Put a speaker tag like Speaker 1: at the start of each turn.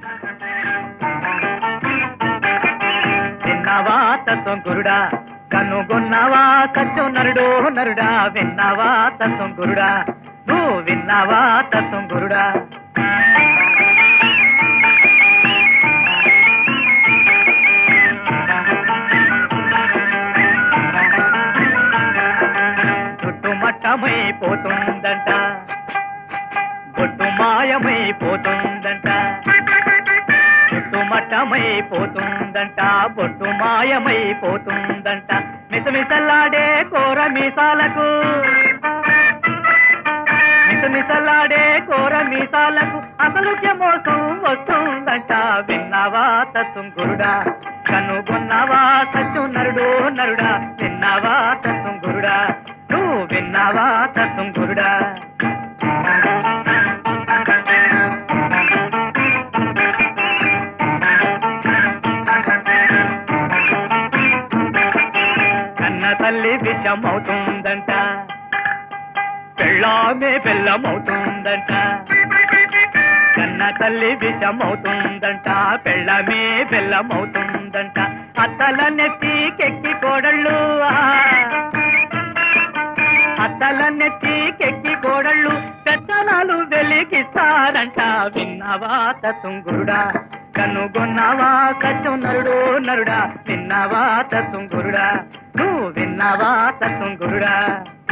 Speaker 1: విన్నావా తత్వం గురుడా కనుగొన్నావా సత్యం నరుడు నరుడా విన్నావా తత్వం గురుడా నువ్వు విన్నావా తత్వం గురుడా చుట్టుమట్టమైపోతుందంట బొట్టు మాయమైపోతుందంట చుట్టుమట్టమైపోతుందంట బొట్టు మాయమైపోతుందంట మిసమిసలాడే కోర మీసాలకు మిసమిసలాడే కోర మీసాలకు అసలుకే మోసం వస్తుందంట విన్నావా తత్వం గురుడా కనుగొన్నావా సత్యం నరుడు నరుడా విన్నావా తత్వం గురుడా నువ్వు విన్నావా తత్వం గురుడా కన్న తల్లి విషమవుతుందంట పెళ్ళామే బెల్లమవుతుందంట కన్న తల్లి విషమవుతుందంట పెళ్ళమే బెల్లమవుతుందంట అత్తల నెత్తికెక్కి కోడళ్ళు ఆ. అత్తల నెత్తికెక్కి కోడళ్ళు పెత్తనాలు వెలికిస్తారంట విన్నావా తత్తుంగురుడా కనుగొన్నావా సత్యం నరుడు నరుడా విన్నావా తత్తుంగురుడా నువ్వు విన్నావా తత్తుంగురుడా